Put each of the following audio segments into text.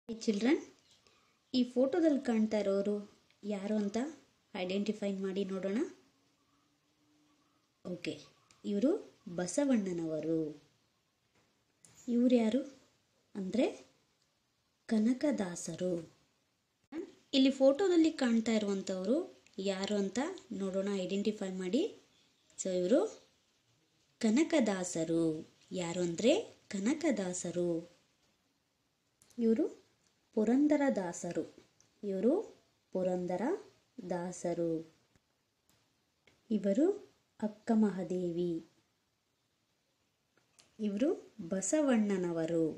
children ಈ ಫೋಟೋದಲ್ಲಿ ಕಾಣ್ತಾ ಇರೋರು ಯಾರು ಅಂತ ಐಡೆಂಟಿಫೈ ಮಾಡಿ ನೋಡೋಣ ಓಕೆ ಇವರು ಬಸವಣ್ಣನವರು ಇವರು ಯಾರು ಅಂದರೆ ಕನಕದಾಸರು ಇಲ್ಲಿ ಫೋಟೋದಲ್ಲಿ ಕಾಣ್ತಾ ಇರುವಂಥವರು ಯಾರು ಅಂತ ನೋಡೋಣ ಐಡೆಂಟಿಫೈ ಮಾಡಿ ಸೊ ಇವರು ಕನಕದಾಸರು ಯಾರು ಅಂದರೆ ಕನಕದಾಸರು ಇವರು ಪುರಂದರದಾಸರು ಇವರು ಪುರಂದರ ದಾಸರು ಇವರು ಅಕ್ಕ ಮಹಾದೇವಿ ಇವರು ಬಸವಣ್ಣನವರು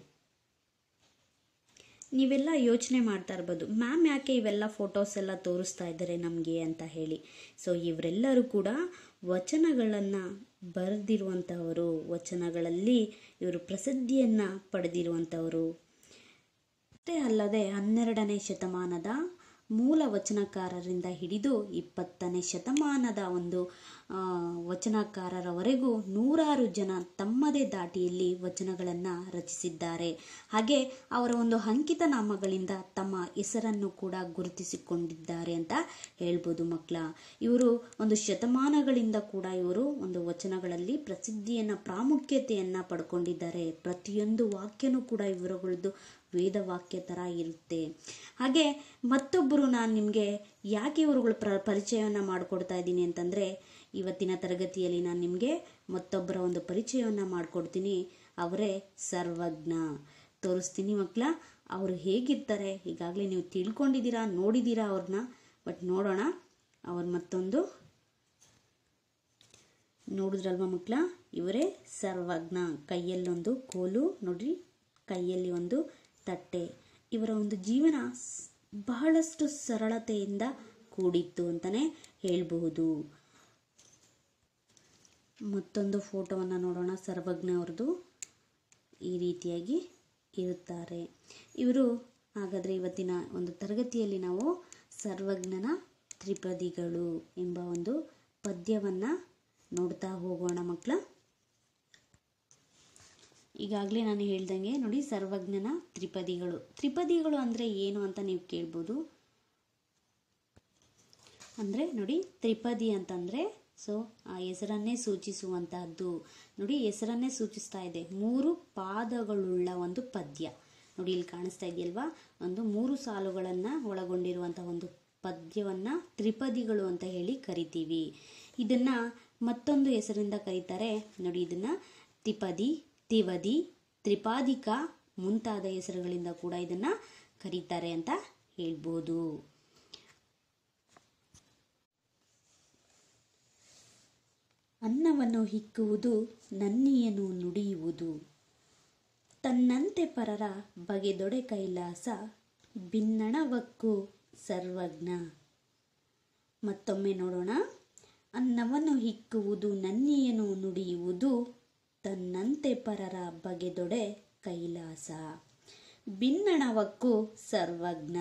ನೀವೆಲ್ಲ ಯೋಚನೆ ಮಾಡ್ತಾ ಇರ್ಬೋದು ಮ್ಯಾಮ್ ಯಾಕೆ ಇವೆಲ್ಲ ಫೋಟೋಸ್ ಎಲ್ಲ ತೋರಿಸ್ತಾ ಇದ್ದಾರೆ ನಮಗೆ ಅಂತ ಹೇಳಿ ಸೊ ಇವರೆಲ್ಲರೂ ಕೂಡ ವಚನಗಳನ್ನು ಬರೆದಿರುವಂಥವರು ವಚನಗಳಲ್ಲಿ ಇವರು ಪ್ರಸಿದ್ಧಿಯನ್ನು ಪಡೆದಿರುವಂಥವರು ಅಷ್ಟೇ ಅಲ್ಲದೆ ಹನ್ನೆರಡನೇ ಶತಮಾನದ ಮೂಲ ವಚನಕಾರರಿಂದ ಹಿಡಿದು ಇಪ್ಪತ್ತನೇ ಶತಮಾನದ ಒಂದು ಆ, ವಚನಕಾರರವರೆಗೂ ನೂರಾರು ಜನ ತಮ್ಮದೇ ದಾಟಿಯಲ್ಲಿ ವಚನಗಳನ್ನು ರಚಿಸಿದ್ದಾರೆ ಹಾಗೆ ಅವರ ಒಂದು ಅಂಕಿತ ನಾಮಗಳಿಂದ ತಮ್ಮ ಹೆಸರನ್ನು ಕೂಡ ಗುರುತಿಸಿಕೊಂಡಿದ್ದಾರೆ ಅಂತ ಹೇಳ್ಬೋದು ಮಕ್ಕಳ ಇವರು ಒಂದು ಶತಮಾನಗಳಿಂದ ಕೂಡ ಇವರು ಒಂದು ವಚನಗಳಲ್ಲಿ ಪ್ರಸಿದ್ಧಿಯನ್ನು ಪ್ರಾಮುಖ್ಯತೆಯನ್ನು ಪಡ್ಕೊಂಡಿದ್ದಾರೆ ಪ್ರತಿಯೊಂದು ವಾಕ್ಯನೂ ಕೂಡ ಇವರುಗಳದ್ದು ವೇದವಾಕ್ಯ ಥರ ಇರುತ್ತೆ ಹಾಗೆ ಮತ್ತೊಬ್ಬರು ನಾನು ನಿಮಗೆ ಯಾಕೆ ಇವರುಗಳ ಪ್ರ ಪರಿಚಯವನ್ನು ಮಾಡಿಕೊಡ್ತಾ ಇದ್ದೀನಿ ಅಂತಂದರೆ ಇವತ್ತಿನ ತರಗತಿಯಲ್ಲಿ ನಾನು ನಿಮಗೆ ಮತ್ತೊಬ್ಬರ ಒಂದು ಪರಿಚಯವನ್ನು ಮಾಡಿಕೊಡ್ತೀನಿ ಅವರೇ ಸರ್ವಜ್ಞ ತೋರಿಸ್ತೀನಿ ಮಕ್ಕಳ ಅವರು ಹೇಗಿರ್ತಾರೆ ಈಗಾಗಲೇ ನೀವು ತಿಳ್ಕೊಂಡಿದ್ದೀರಾ ನೋಡಿದ್ದೀರಾ ಅವ್ರನ್ನ ಬಟ್ ನೋಡೋಣ ಅವ್ರ ಮತ್ತೊಂದು ನೋಡಿದ್ರಲ್ವ ಮಕ್ಕಳ ಇವರೇ ಸರ್ವಜ್ಞ ಕೈಯಲ್ಲೊಂದು ಕೋಲು ನೋಡ್ರಿ ಕೈಯಲ್ಲಿ ಒಂದು ತಟ್ಟೆ ಇವರ ಒಂದು ಜೀವನ ಸ್- ಬಹಳಷ್ಟು ಸರಳತೆಯಿಂದ ಕೂಡಿತ್ತು ಅಂತಲೇ ಹೇಳಬಹುದು ಮತ್ತೊಂದು ಫೋಟೋವನ್ನು ನೋಡೋಣ ಸರ್ವಜ್ಞ ಅವ್ರದ್ದು ಈ ರೀತಿಯಾಗಿ ಇರುತ್ತಾರೆ ಇವರು ಹಾಗಾದರೆ ಇವತ್ತಿನ ಒಂದು ತರಗತಿಯಲ್ಲಿ ನಾವು ಸರ್ವಜ್ಞನ ತ್ರಿಪದಿಗಳು ಎಂಬ ಒಂದು ಪದ್ಯವನ್ನು ನೋಡ್ತಾ ಹೋಗೋಣ ಮಕ್ಕಳ ಈಗಾಗಲೇ ನಾನು ಹೇಳ್ದಂಗೆ ನೋಡಿ ಸರ್ವಜ್ಞನ ತ್ರಿಪದಿಗಳು ತ್ರಿಪದಿಗಳು ಅಂದರೆ ಏನು ಅಂತ ನೀವು ಕೇಳ್ಬೋದು ಅಂದರೆ ನೋಡಿ ತ್ರಿಪದಿ ಅಂತಂದರೆ ಸೊ ಆ ಹೆಸರನ್ನೇ ಸೂಚಿಸುವಂತಹದ್ದು ನೋಡಿ ಹೆಸರನ್ನೇ ಸೂಚಿಸ್ತಾ ಇದೆ ಮೂರು ಪಾದಗಳುಳ್ಳ ಒಂದು ಪದ್ಯ ನೋಡಿ ಇಲ್ಲಿ ಕಾಣಿಸ್ತಾ ಇದೆಯಲ್ವಾ ಒಂದು ಮೂರು ಸಾಲುಗಳನ್ನು ಒಳಗೊಂಡಿರುವಂತಹ ಒಂದು ಪದ್ಯವನ್ನು ತ್ರಿಪದಿಗಳು ಅಂತ ಹೇಳಿ ಕರಿತೀವಿ ಇದನ್ನು ಮತ್ತೊಂದು ಹೆಸರಿಂದ ಕರೀತಾರೆ ನೋಡಿ ಇದನ್ನು ತ್ರಿಪದಿ ತಿವದಿ ತ್ರಿಪಾದಿಕ ಮುಂತಾದ ಹೆಸರುಗಳಿಂದ ಕೂಡ ಇದನ್ನು ಕರೀತಾರೆ ಅಂತ ಹೇಳ್ಬೋದು ಅನ್ನವನ್ನು ಹಿಕ್ಕುವುದು ನನ್ನಿಯನು ನುಡಿಯುವುದು ತನ್ನಂತೆ ಪರರ ಬಗೆದೊಡೆ ಕೈಲಾಸ ಭಿನ್ನಣವಕ್ಕೂ ಸರ್ವಜ್ಞ ಮತ್ತೊಮ್ಮೆ ನೋಡೋಣ ಅನ್ನವನ್ನು ಹಿಕ್ಕುವುದು ನನ್ನಿಯನು ನುಡಿಯುವುದು ತನ್ನಂತೆ ಪರರ ಬಗೆದೊಡೆ ಕೈಲಾಸ ಭಿನ್ನಣವಕ್ಕೂ ಸರ್ವಜ್ಞ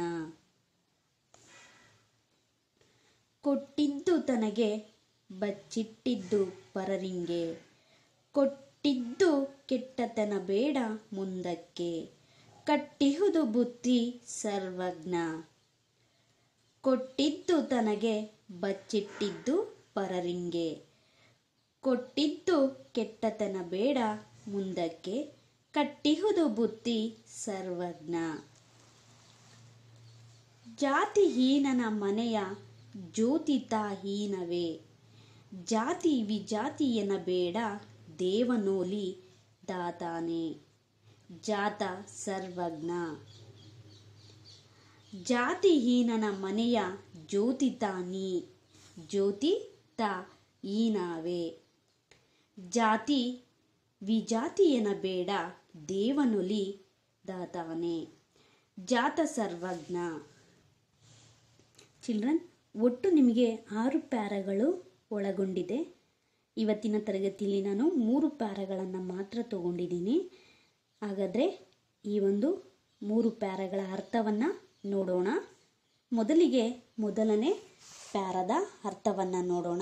ಕೊಟ್ಟಿದ್ದು ತನಗೆ ಬಚ್ಚಿಟ್ಟಿದ್ದು ಪರರಿಂಗೆ ಕೊಟ್ಟಿದ್ದು ಕೆಟ್ಟತನ ಬೇಡ ಮುಂದಕ್ಕೆ ಕಟ್ಟಿಹುದು ಬುದ್ಧಿ ಸರ್ವಜ್ಞ ಕೊಟ್ಟಿದ್ದು ತನಗೆ ಬಚ್ಚಿಟ್ಟಿದ್ದು ಪರರಿಂಗೆ ಕೊಟ್ಟಿದ್ದು ಕೆಟ್ಟತನ ಬೇಡ ಮುಂದಕ್ಕೆ ಕಟ್ಟಿಹುದು ಬುದ್ಧಿ ಸರ್ವಜ್ಞ ಜಾತಿಹೀನನ ಮನೆಯ ಜ್ಯೋತಿತಾಹೀನವೇ ಜಾತಿ ವಿಜಾತಿಯನ ಬೇಡ ದೇವನೋಲಿ ದಾತಾನೆ ಜಾತ ಸರ್ವಜ್ಞ ಜಾತಿಹೀನನ ಮನೆಯ ಜ್ಯೋತಿತಾನಿ ಜ್ಯೋತಿ ತ ಈನಾವೆ ಜಾತಿ ವಿಜಾತಿಯನ ಬೇಡ ದೇವನೊಲಿ ದಾತಾನೆ ಜಾತ ಸರ್ವಜ್ಞ ಚಿಲ್ಡ್ರನ್ ಒಟ್ಟು ನಿಮಗೆ ಆರು ಪ್ಯಾರಗಳು ಒಳಗೊಂಡಿದೆ ಇವತ್ತಿನ ತರಗತಿಯಲ್ಲಿ ನಾನು ಮೂರು ಪ್ಯಾರಗಳನ್ನು ಮಾತ್ರ ತಗೊಂಡಿದ್ದೀನಿ ಹಾಗಾದರೆ ಈ ಒಂದು ಮೂರು ಪ್ಯಾರಗಳ ಅರ್ಥವನ್ನು ನೋಡೋಣ ಮೊದಲಿಗೆ ಮೊದಲನೇ ಪ್ಯಾರದ ಅರ್ಥವನ್ನು ನೋಡೋಣ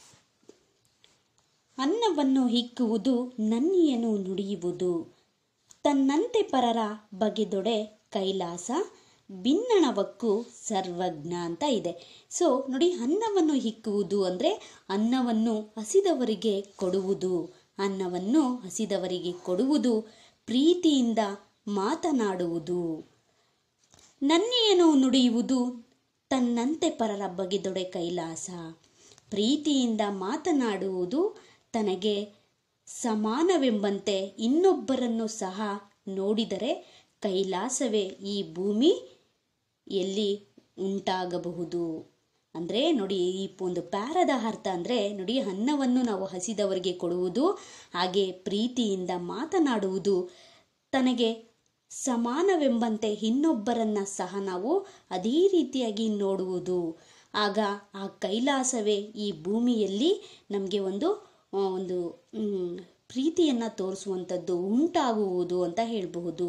ಅನ್ನವನ್ನು ಹಿಕ್ಕುವುದು ನನ್ನಿಯನು ನುಡಿಯುವುದು ತನ್ನಂತೆ ಪರರ ಬಗೆದೊಡೆ ಕೈಲಾಸ ಭಿನ್ನಣವಕ್ಕೂ ಸರ್ವಜ್ಞ ಅಂತ ಇದೆ ಸೊ ನೋಡಿ ಅನ್ನವನ್ನು ಹಿಕ್ಕುವುದು ಅಂದರೆ ಅನ್ನವನ್ನು ಹಸಿದವರಿಗೆ ಕೊಡುವುದು ಅನ್ನವನ್ನು ಹಸಿದವರಿಗೆ ಕೊಡುವುದು ಪ್ರೀತಿಯಿಂದ ಮಾತನಾಡುವುದು ನನ್ನೆಯನ್ನು ನುಡಿಯುವುದು ತನ್ನಂತೆ ಪರರ ಬಗೆದೊಡೆ ಕೈಲಾಸ ಪ್ರೀತಿಯಿಂದ ಮಾತನಾಡುವುದು ತನಗೆ ಸಮಾನವೆಂಬಂತೆ ಇನ್ನೊಬ್ಬರನ್ನು ಸಹ ನೋಡಿದರೆ ಕೈಲಾಸವೇ ಈ ಭೂಮಿ ಎಲ್ಲಿ ಉಂಟಾಗಬಹುದು ಅಂದರೆ ನೋಡಿ ಈ ಒಂದು ಪ್ಯಾರದ ಅರ್ಥ ಅಂದರೆ ನೋಡಿ ಅನ್ನವನ್ನು ನಾವು ಹಸಿದವರಿಗೆ ಕೊಡುವುದು ಹಾಗೆ ಪ್ರೀತಿಯಿಂದ ಮಾತನಾಡುವುದು ತನಗೆ ಸಮಾನವೆಂಬಂತೆ ಇನ್ನೊಬ್ಬರನ್ನ ಸಹ ನಾವು ಅದೇ ರೀತಿಯಾಗಿ ನೋಡುವುದು ಆಗ ಆ ಕೈಲಾಸವೇ ಈ ಭೂಮಿಯಲ್ಲಿ ನಮಗೆ ಒಂದು ಆ, ಒಂದು ಮ್, ಪ್ರೀತಿಯನ್ನು ತೋರಿಸುವಂಥದ್ದು ಉಂಟಾಗುವುದು ಅಂತ ಹೇಳಬಹುದು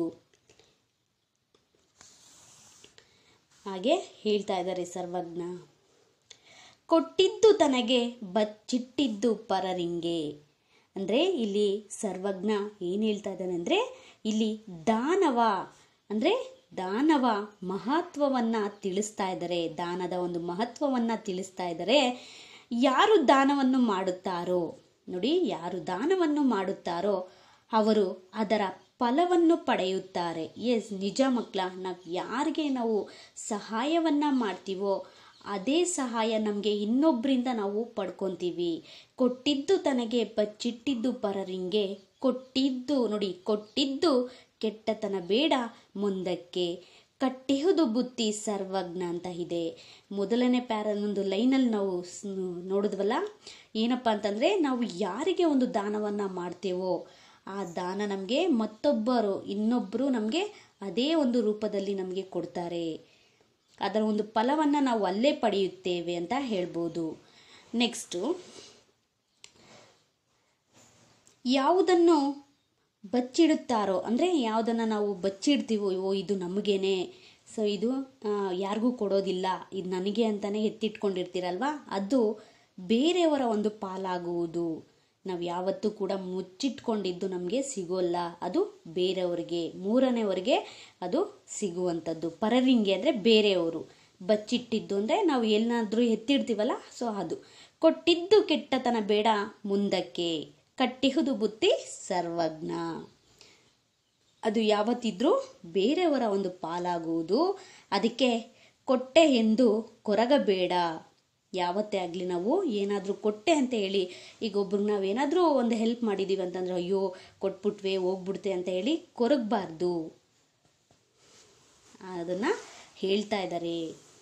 ಹಾಗೆ ಹೇಳ್ತಾ ಇದ್ದಾರೆ ಸರ್ವಜ್ಞ ಕೊಟ್ಟಿದ್ದು ತನಗೆ ಬಚ್ಚಿಟ್ಟಿದ್ದು ಪರರಿಂಗೆ ಅಂದರೆ ಇಲ್ಲಿ ಸರ್ವಜ್ಞ ಏನು ಹೇಳ್ತಾ ಇದ್ದಾನೆ ಅಂದರೆ ಇಲ್ಲಿ ದಾನವ ಅಂದರೆ ದಾನವ ಮಹತ್ವವನ್ನು ತಿಳಿಸ್ತಾ ಇದ್ದಾರೆ ದಾನದ ಒಂದು ಮಹತ್ವವನ್ನು ತಿಳಿಸ್ತಾ ಇದ್ದಾರೆ ಯಾರು ದಾನವನ್ನು ಮಾಡುತ್ತಾರೋ ನೋಡಿ ಯಾರು ದಾನವನ್ನು ಮಾಡುತ್ತಾರೋ ಅವರು ಅದರ ಫಲವನ್ನು ಪಡೆಯುತ್ತಾರೆ ಎಸ್ ನಿಜ ಮಕ್ಕಳ ನಾವು ಯಾರಿಗೆ ನಾವು ಸಹಾಯವನ್ನು ಮಾಡ್ತೀವೋ ಅದೇ ಸಹಾಯ ನಮಗೆ ಇನ್ನೊಬ್ಬರಿಂದ ನಾವು ಪಡ್ಕೊತೀವಿ ಕೊಟ್ಟಿದ್ದು ತನಗೆ ಬಚ್ಚಿಟ್ಟಿದ್ದು ಪರರಿಂಗೆ ಕೊಟ್ಟಿದ್ದು ನೋಡಿ ಕೊಟ್ಟಿದ್ದು ಕೆಟ್ಟತನ ಬೇಡ ಮುಂದಕ್ಕೆ ಕಟ್ಟಿಹುದು ಬುತ್ತಿ ಸರ್ವಜ್ಞ ಅಂತ ಇದೆ ಮೊದಲನೇ ಪ್ಯಾರನೊಂದು ಲೈನಲ್ಲಿ ನಾವು ಸ್- ನೋಡಿದ್ವಲ್ಲ ಏನಪ್ಪ ಅಂತಂದರೆ ನಾವು ಯಾರಿಗೆ ಒಂದು ದಾನವನ್ನು ಮಾಡ್ತೇವೋ ಆ ದಾನ ನಮಗೆ ಮತ್ತೊಬ್ಬರು ಇನ್ನೊಬ್ಬರು ನಮಗೆ ಅದೇ ಒಂದು ರೂಪದಲ್ಲಿ ನಮಗೆ ಕೊಡ್ತಾರೆ ಅದರ ಒಂದು ಫಲವನ್ನು ನಾವು ಅಲ್ಲೇ ಪಡೆಯುತ್ತೇವೆ ಅಂತ ಹೇಳ್ಬೋದು ನೆಕ್ಸ್ಟು ಯಾವುದನ್ನು ಬಚ್ಚಿಡುತ್ತಾರೋ ಅಂದರೆ ಯಾವುದನ್ನು ನಾವು ಬಚ್ಚಿಡ್ತೀವೋ ಓ ಇದು ನಮಗೇನೆ ಸೊ ಇದು ಆ, ಯಾರಿಗೂ ಕೊಡೋದಿಲ್ಲ ಇದು ನನಗೆ ಅಂತಲೇ ಎತ್ತಿಟ್ಕೊಂಡಿರ್ತೀರಲ್ವ ಅದು ಬೇರೆಯವರ ಒಂದು ಪಾಲಾಗುವುದು ನಾವು ಯಾವತ್ತೂ ಕೂಡ ಮುಚ್ಚಿಟ್ಕೊಂಡಿದ್ದು ನಮಗೆ ಸಿಗೋಲ್ಲ ಅದು ಬೇರೆಯವರಿಗೆ ಮೂರನೇವರಿಗೆ ಅದು ಸಿಗುವಂಥದ್ದು ಪರರಿಂಗೆ ಅಂದರೆ ಬೇರೆಯವರು ಬಚ್ಚಿಟ್ಟಿದ್ದು ಅಂದರೆ ನಾವು ಏನಾದರೂ ಎತ್ತಿಡ್ತೀವಲ್ಲ ಸೊ ಅದು ಕೊಟ್ಟಿದ್ದು ಕೆಟ್ಟತನ ಬೇಡ ಮುಂದಕ್ಕೆ ಕಟ್ಟಿಹುದು ಬುತ್ತಿ ಸರ್ವಜ್ಞ ಅದು ಯಾವತ್ತಿದ್ರೂ ಬೇರೆಯವರ ಒಂದು ಪಾಲಾಗುವುದು ಅದಕ್ಕೆ ಕೊಟ್ಟೆ ಎಂದು ಕೊರಗಬೇಡ ಯಾವತ್ತೇ ಆಗಲಿ ನಾವು ಏನಾದರೂ ಕೊಟ್ಟೆ ಅಂತ ಹೇಳಿ ಈಗ ಒಬ್ರಿಗೆ ನಾವು ಏನಾದರೂ ಒಂದು ಹೆಲ್ಪ್ ಮಾಡಿದ್ದೀವಿ ಅಂತಂದ್ರೆ ಅಯ್ಯೋ ಕೊಟ್ಬಿಟ್ವೆ ಹೋಗ್ಬಿಡ್ತೆ ಅಂತ ಹೇಳಿ ಕೊರಗಬಾರ್ದು ಅದನ್ನು ಹೇಳ್ತಾ ಇದ್ದಾರೆ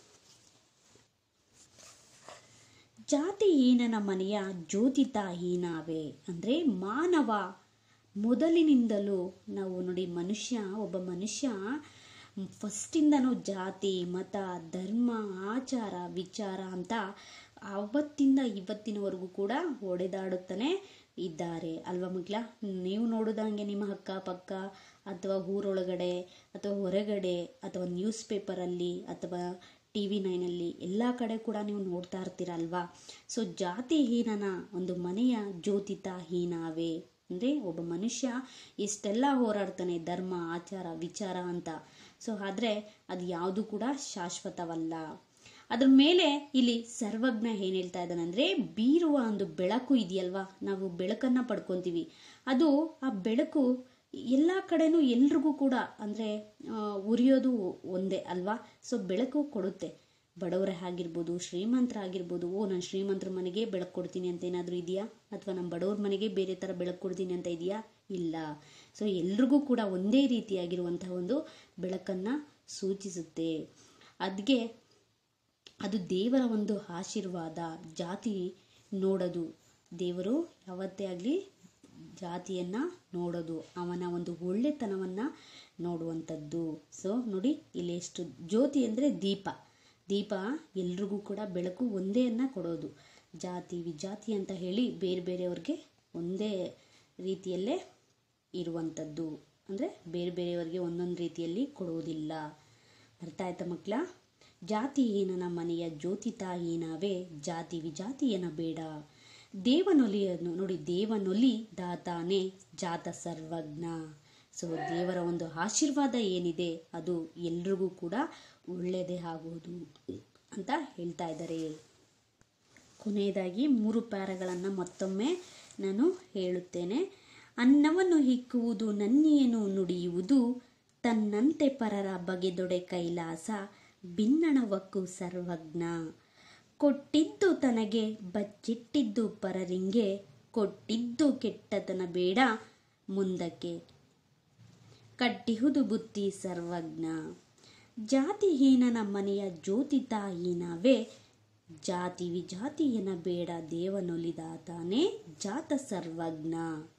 ಜಾತಿಹೀನನ ಮನೆಯ ಜ್ಯೋತಿತ ಹೀನಾವೆ ಅಂದರೆ ಮಾನವ ಮೊದಲಿನಿಂದಲೂ ನಾವು ನೋಡಿ ಮನುಷ್ಯ ಒಬ್ಬ ಮನುಷ್ಯ ಫಸ್ಟಿಂದನೂ ಜಾತಿ ಮತ ಧರ್ಮ ಆಚಾರ ವಿಚಾರ ಅಂತ ಆವತ್ತಿಂದ ಇವತ್ತಿನವರೆಗೂ ಕೂಡ ಒಡೆದಾಡುತ್ತಾನೆ ಇದ್ದಾರೆ ಅಲ್ವಾ ಮಗ್ಲ ನೀವು ನೋಡಿದಂಗೆ ನಿಮ್ಮ ಅಕ್ಕಪಕ್ಕ ಅಥವಾ ಊರೊಳಗಡೆ ಅಥವಾ ಹೊರಗಡೆ ಅಥವಾ ನ್ಯೂಸ್ ಪೇಪರಲ್ಲಿ ಅಥವಾ ಟಿ ವಿ ನೈನಲ್ಲಿ ಎಲ್ಲ ಕಡೆ ಕೂಡ ನೀವು ನೋಡ್ತಾ ಇರ್ತೀರ ಅಲ್ವಾ ಸೊ ಜಾತಿಹೀನನ ಒಂದು ಮನೆಯ ಜ್ಯೋತಿತ ಹೀನಾವೇ ಅಂದರೆ ಒಬ್ಬ ಮನುಷ್ಯ ಎಷ್ಟೆಲ್ಲ ಹೋರಾಡ್ತಾನೆ ಧರ್ಮ ಆಚಾರ ವಿಚಾರ ಅಂತ ಸೊ ಆದರೆ ಅದು ಯಾವುದು ಕೂಡ ಶಾಶ್ವತವಲ್ಲ ಅದ್ರ ಮೇಲೆ ಇಲ್ಲಿ ಸರ್ವಜ್ಞ ಏನು ಹೇಳ್ತಾ ಇದ್ದಾನೆ ಅಂದರೆ ಬೀರುವ ಒಂದು ಬೆಳಕು ಇದೆಯಲ್ವಾ ನಾವು ಬೆಳಕನ್ನು ಪಡ್ಕೊತೀವಿ ಅದು ಆ ಬೆಳಕು ಎಲ್ಲ ಕಡೆನೂ ಎಲ್ರಿಗೂ ಕೂಡ ಅಂದರೆ ಉರಿಯೋದು ಒಂದೇ ಅಲ್ವಾ ಸೊ ಬೆಳಕು ಕೊಡುತ್ತೆ ಬಡವರೇ ಆಗಿರ್ಬೋದು ಶ್ರೀಮಂತರಾಗಿರ್ಬೋದು ಓ ನಾನು ಶ್ರೀಮಂತರ ಮನೆಗೆ ಬೆಳಕು ಕೊಡ್ತೀನಿ ಅಂತ ಏನಾದರೂ ಇದೆಯಾ ಅಥವಾ ನಮ್ಮ ಬಡವ್ರ ಮನೆಗೆ ಬೇರೆ ಥರ ಬೆಳಕು ಕೊಡ್ತೀನಿ ಅಂತ ಇದೆಯಾ ಇಲ್ಲ ಸೊ ಎಲ್ರಿಗೂ ಕೂಡ ಒಂದೇ ರೀತಿಯಾಗಿರುವಂತಹ ಒಂದು ಬೆಳಕನ್ನು ಸೂಚಿಸುತ್ತೆ ಅದಕ್ಕೆ ಅದು ದೇವರ ಒಂದು ಆಶೀರ್ವಾದ ಜಾತಿ ನೋಡೋದು ದೇವರು ಯಾವತ್ತೇ ಆಗಲಿ ಜಾತಿಯನ್ನು ನೋಡೋದು ಅವನ ಒಂದು ಒಳ್ಳೆತನವನ್ನು ನೋಡುವಂಥದ್ದು ಸೊ ನೋಡಿ ಇಲ್ಲಿ ಎಷ್ಟು ಜ್ಯೋತಿ ಅಂದರೆ ದೀಪ ದೀಪ ಎಲ್ರಿಗೂ ಕೂಡ ಬೆಳಕು ಒಂದೇಯನ್ನು ಕೊಡೋದು ಜಾತಿ ವಿಜಾತಿ ಅಂತ ಹೇಳಿ ಬೇರೆ ಬೇರೆಯವ್ರಿಗೆ ಒಂದೇ ರೀತಿಯಲ್ಲೇ ಇರುವಂಥದ್ದು ಅಂದರೆ ಬೇರೆ ಬೇರೆಯವರಿಗೆ ಒಂದೊಂದು ರೀತಿಯಲ್ಲಿ ಕೊಡುವುದಿಲ್ಲ ಅರ್ಥ ಆಯ್ತಾ ಮಕ್ಕಳ ಜಾತಿಹೀನನ ಮನೆಯ ಜ್ಯೋತಿತಾಹೀನವೇ ಜಾತಿ ವಿಜಾತಿಯನ ಬೇಡ ದೇವನೊಲಿಯನ್ನು ನೋಡಿ ದೇವನೊಲಿ ದಾತಾನೆ ಜಾತ ಸರ್ವಜ್ಞ ಸೊ ದೇವರ ಒಂದು ಆಶೀರ್ವಾದ ಏನಿದೆ ಅದು ಎಲ್ರಿಗೂ ಕೂಡ ಒಳ್ಳೆಯದೇ ಆಗುವುದು ಅಂತ ಹೇಳ್ತಾ ಇದ್ದಾರೆ ಕೊನೆಯದಾಗಿ ಮೂರು ಪ್ಯಾರಗಳನ್ನು ಮತ್ತೊಮ್ಮೆ ನಾನು ಹೇಳುತ್ತೇನೆ ಅನ್ನವನ್ನು ಹಿಕ್ಕುವುದು ನನ್ನೇನು ನುಡಿಯುವುದು ತನ್ನಂತೆ ಪರರ ಬಗೆದೊಡೆ ಕೈಲಾಸ ಭಿನ್ನಣವಕ್ಕೂ ಸರ್ವಜ್ಞ ಕೊಟ್ಟಿದ್ದು ತನಗೆ ಬಚ್ಚಿಟ್ಟಿದ್ದು ಪರರಿಂಗೆ ಕೊಟ್ಟಿದ್ದು ಕೆಟ್ಟತನ ಬೇಡ ಮುಂದಕ್ಕೆ ಕಟ್ಟಿಹುದು ಬುದ್ಧಿ ಸರ್ವಜ್ಞ ಜಾತಿಹೀನನ ಮನೆಯ ಜ್ಯೋತಿ ತಾಯಿ ನಾವೇ ಜಾತಿ ವಿಜಾತಿಯನ ಬೇಡ ದೇವನೊಲಿದಾತಾನೆ ಜಾತ ಸರ್ವಜ್ಞ